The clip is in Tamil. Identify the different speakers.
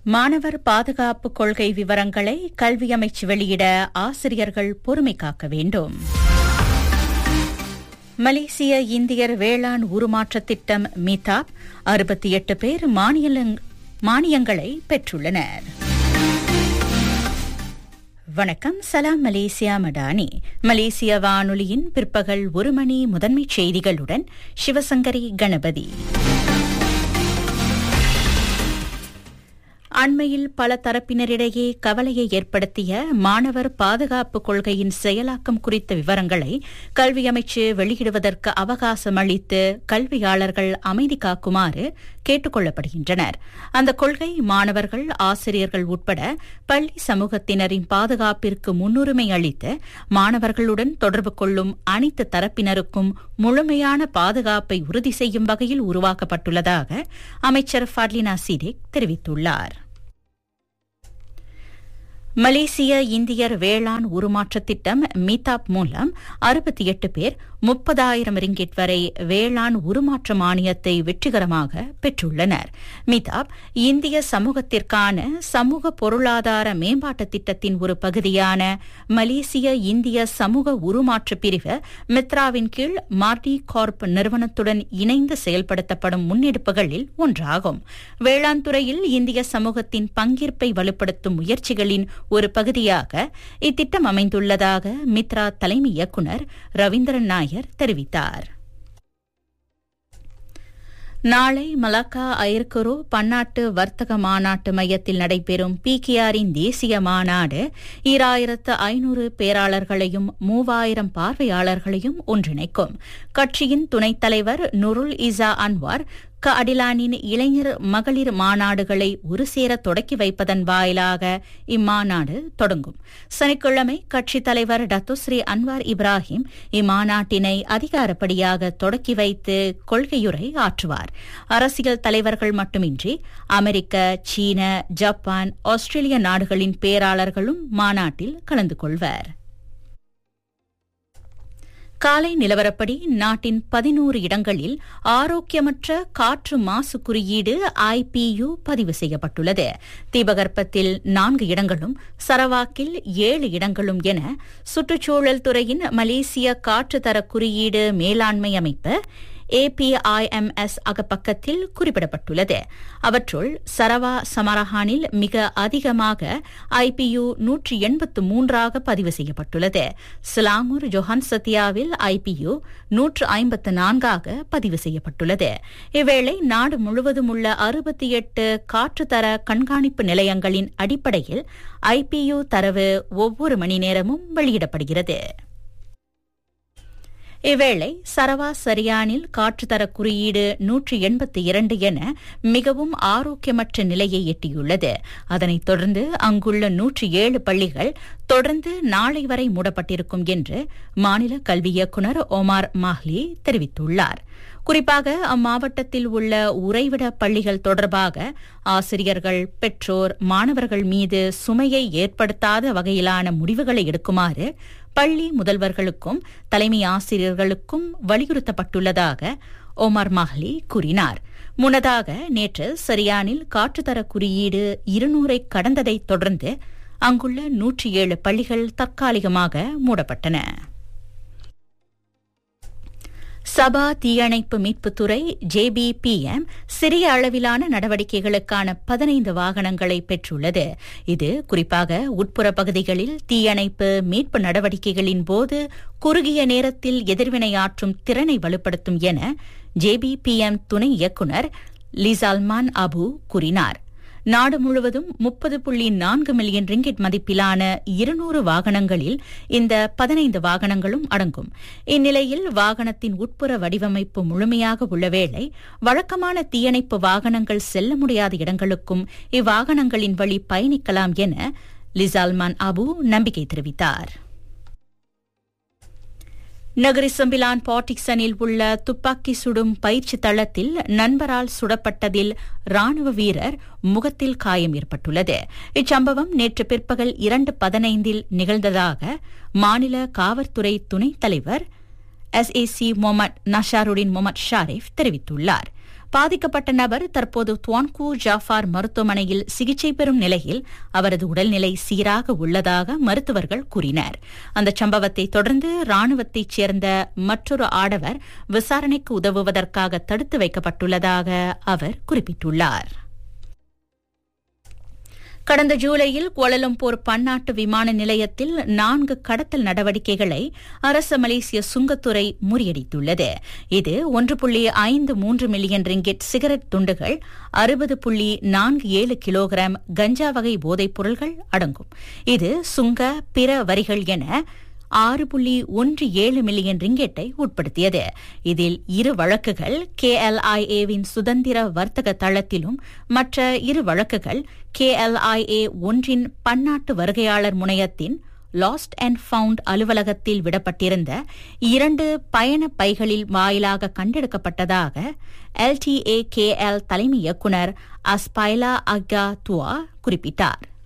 Speaker 1: மாணவர் பாதுகாப்பு கொள்கை விவரங்களை கல்வி அமைச்சு வெளியிட ஆசிரியர்கள் பொறுமை காக்க வேண்டும் மலேசிய இந்தியர் வேளாண் உருமாற்ற திட்டம் மிதாப் அறுபத்தி எட்டு பேர் மானியலங்- மானியங்களை பெற்றுள்ளனர் வணக்கம் சலாம் மலேசியா மடானி மலேசிய வானொலியின் பிற்பகல் ஒரு மணி முதன்மைச் செய்திகளுடன் சிவசங்கரி கணபதி அண்மையில் பல தரப்பினரிடையே கவலையை ஏற்படுத்திய மாணவர் பாதுகாப்பு கொள்கையின் செயலாக்கம் குறித்த விவரங்களை கல்வி அமைச்சு வெளியிடுவதற்கு அவகாசம் அளித்து கல்வியாளர்கள் அமைதி காக்குமாறு கேட்டுக் கொள்ளப்படுகின்றனர் அந்த கொள்கை மாணவர்கள் ஆசிரியர்கள் உட்பட பள்ளி சமூகத்தினரின் பாதுகாப்பிற்கு முன்னுரிமை அளித்து மாணவர்களுடன் தொடர்பு கொள்ளும் அனைத்து தரப்பினருக்கும் முழுமையான பாதுகாப்பை உறுதி செய்யும் வகையில் உருவாக்கப்பட்டுள்ளதாக அமைச்சர் ஃபர்லினா சிடேக் தெரிவித்துள்ளார் மலேசிய இந்தியர் வேளாண் உருமாற்ற திட்டம் மீதாப் மூலம் அறுபத்தி எட்டு பேர் முப்பதாயிரம் ரிங்கிட் வரை வேளாண் உருமாற்ற மானியத்தை வெற்றிகரமாக பெற்றுள்ளனர் மீதாப் இந்திய சமூகத்திற்கான சமூக பொருளாதார மேம்பாட்டு திட்டத்தின் ஒரு பகுதியான மலேசிய இந்திய சமூக உருமாற்ற பிரிவு மித்ராவின் கீழ் மார்டி கார்ப் நிறுவனத்துடன் இணைந்து செயல்படுத்தப்படும் முன்னெடுப்புகளில் ஒன்றாகும் வேளாண் துறையில் இந்திய சமூகத்தின் பங்கேற்பை வலுப்படுத்தும் முயற்சிகளின் ஒரு பகுதியாக இத்திட்டம் அமைந்துள்ளதாக மித்ரா தலைமை இயக்குநர் ரவீந்திரன் நாயர் தெரிவித்தார் நாளை மலாக்கா ஐர்குரு பன்னாட்டு வர்த்தக மாநாட்டு மையத்தில் நடைபெறும் பிகேஆரின் தேசிய மாநாடு ஈராயிரத்து ஐநூறு பேராளர்களையும் மூவாயிரம் பார்வையாளர்களையும் ஒன்றிணைக்கும் கட்சியின் துணைத் தலைவர் நுருல் இசா அன்வார் க அடிலானின் இளைஞர் மகளிர் மாநாடுகளை ஒருசேர தொடக்கி வைப்பதன் வாயிலாக இம்மாநாடு தொடங்கும் சனிக்கிழமை கட்சித் தலைவர் டத்துஸ்ரீ அன்வார் இப்ராஹிம் இம்மாநாட்டினை அதிகாரப்படியாக தொடக்கி வைத்து கொள்கையுரை ஆற்றுவார் அரசியல் தலைவர்கள் மட்டுமின்றி அமெரிக்க சீன ஜப்பான் ஆஸ்திரேலிய நாடுகளின் பேராளர்களும் மாநாட்டில் கலந்து கொள்வர் காலை நிலவரப்படி நாட்டின் பதினோரு இடங்களில் ஆரோக்கியமற்ற காற்று மாசு குறியீடு ஐபியு பதிவு செய்யப்பட்டுள்ளது தீபகற்பத்தில் நான்கு இடங்களும் சரவாக்கில் ஏழு இடங்களும் என சுற்றுச்சூழல் துறையின் மலேசிய காற்றுத்தர குறியீடு மேலாண்மை அமைப்பு ஏபிஐஎம்எஸ் அகப்பக்கத்தில் குறிப்பிடப்பட்டுள்ளது அவற்றுள் சரவா சமரஹானில் மிக அதிகமாக ஐபியு நூற்றி எண்பத்து மூன்றாக பதிவு செய்யப்பட்டுள்ளது சிலாங்கூர் ஜொஹான் சத்தியாவில் ஐபியு நூற்று ஐம்பத்து நான்காக பதிவு செய்யப்பட்டுள்ளது இவ்வேளை நாடு முழுவதும் உள்ள அறுபத்தி எட்டு காற்றுத்தர கண்காணிப்பு நிலையங்களின் அடிப்படையில் ஐபியு தரவு ஒவ்வொரு மணி நேரமும் வெளியிடப்படுகிறது இவ்வேளை சரவா சரியானில் காற்றுத்தர குறியீடு நூற்றி எண்பத்தி இரண்டு என மிகவும் ஆரோக்கியமற்ற நிலையை எட்டியுள்ளது அதனைத் தொடர்ந்து அங்குள்ள நூற்றி ஏழு பள்ளிகள் தொடர்ந்து நாளை வரை மூடப்பட்டிருக்கும் என்று மாநில கல்வி இயக்குநர் ஒமார் மாஹ்லி தெரிவித்துள்ளார் குறிப்பாக அம்மாவட்டத்தில் உள்ள உறைவிட பள்ளிகள் தொடர்பாக ஆசிரியர்கள் பெற்றோர் மாணவர்கள் மீது சுமையை ஏற்படுத்தாத வகையிலான முடிவுகளை எடுக்குமாறு பள்ளி முதல்வர்களுக்கும் தலைமை ஆசிரியர்களுக்கும் வலியுறுத்தப்பட்டுள்ளதாக ஒமர் மாஹ்லி கூறினார் முன்னதாக நேற்று சரியானில் காற்றுத்தர குறியீடு இருநூறை கடந்ததைத் தொடர்ந்து அங்குள்ள நூற்றி ஏழு பள்ளிகள் தற்காலிகமாக மூடப்பட்டன சபா தீயணைப்பு மீட்புத்துறை ஜேபிபிஎம் சிறிய அளவிலான நடவடிக்கைகளுக்கான பதினைந்து வாகனங்களை பெற்றுள்ளது இது குறிப்பாக உட்புற பகுதிகளில் தீயணைப்பு மீட்பு நடவடிக்கைகளின் போது குறுகிய நேரத்தில் எதிர்வினையாற்றும் திறனை வலுப்படுத்தும் என ஜேபிபிஎம் துணை இயக்குநர் லிசால்மான் அபு கூறினார் நாடு முழுவதும் முப்பது புள்ளி நான்கு மில்லியன் ரிங்கிட் மதிப்பிலான இருநூறு வாகனங்களில் இந்த பதினைந்து வாகனங்களும் அடங்கும் இந்நிலையில் வாகனத்தின் உட்புற வடிவமைப்பு முழுமையாக உள்ள வேளை வழக்கமான தீயணைப்பு வாகனங்கள் செல்ல முடியாத இடங்களுக்கும் இவ்வாகனங்களின் வழி பயணிக்கலாம் என லிசால்மான் அபு நம்பிக்கை தெரிவித்தார் நகரி சம்பிலான் பாட்டிக்சனில் உள்ள துப்பாக்கி சுடும் பயிற்சி தளத்தில் நண்பரால் சுடப்பட்டதில் ராணுவ வீரர் முகத்தில் காயம் ஏற்பட்டுள்ளது இச்சம்பவம் நேற்று பிற்பகல் இரண்டு பதினைந்தில் நிகழ்ந்ததாக மாநில காவல்துறை துணைத் தலைவர் SAC Mohd Nasharudin Mohd Sharif தெரிவித்துள்ளார் பாதிக்கப்பட்ட நபர் தற்போது துவான்கூ ஜாஃபார் மருத்துவமனையில் சிகிச்சை பெறும் நிலையில் அவரது உடல்நிலை சீராக உள்ளதாக மருத்துவர்கள் கூறினர் அந்த சம்பவத்தை தொடர்ந்து ராணுவத்தைச் சேர்ந்த மற்றொரு ஆடவர் விசாரணைக்கு உதவுவதற்காக தடுத்து வைக்கப்பட்டுள்ளதாக அவர் குறிப்பிட்டுள்ளார் கடந்த ஜூலையில் கோலலம்பூர் பன்னாட்டு விமான நிலையத்தில் நான்கு கடத்தல் நடவடிக்கைகளை அரச மலேசிய சுங்கத்துறை முறியடித்துள்ளது இது ஒன்று புள்ளி ஐந்து மூன்று மில்லியன் ரிங்கெட் சிகரெட் துண்டுகள் அறுபது புள்ளி நான்கு ஏழு கிலோகிராம் கஞ்சா வகை போதைப் பொருள்கள் அடங்கும் இது சுங்க பிற வரிகள் என ஆறு புள்ளி ஒன்று ஏழு மில்லியன் ரிங்கெட்டை உட்படுத்தியது இதில் இரு வழக்குகள் கேஎல்ஐஏவின் சுதந்திர வர்த்தக தளத்திலும் மற்ற இரு வழக்குகள் கேஎல்ஐஏ ஒன்றின் பன்னாட்டு வருகையாளர் முனையத்தின் லாஸ்ட் அண்ட் ஃபவுண்ட் அலுவலகத்தில் விடப்பட்டிருந்த இரண்டு பயண பைகளில் வாயிலாக கண்டெடுக்கப்பட்டதாக எல்டிஏ கேஎல் தலைமை இயக்குநர் அஸ்பைலா அகா துவா குறிப்பிட்டார்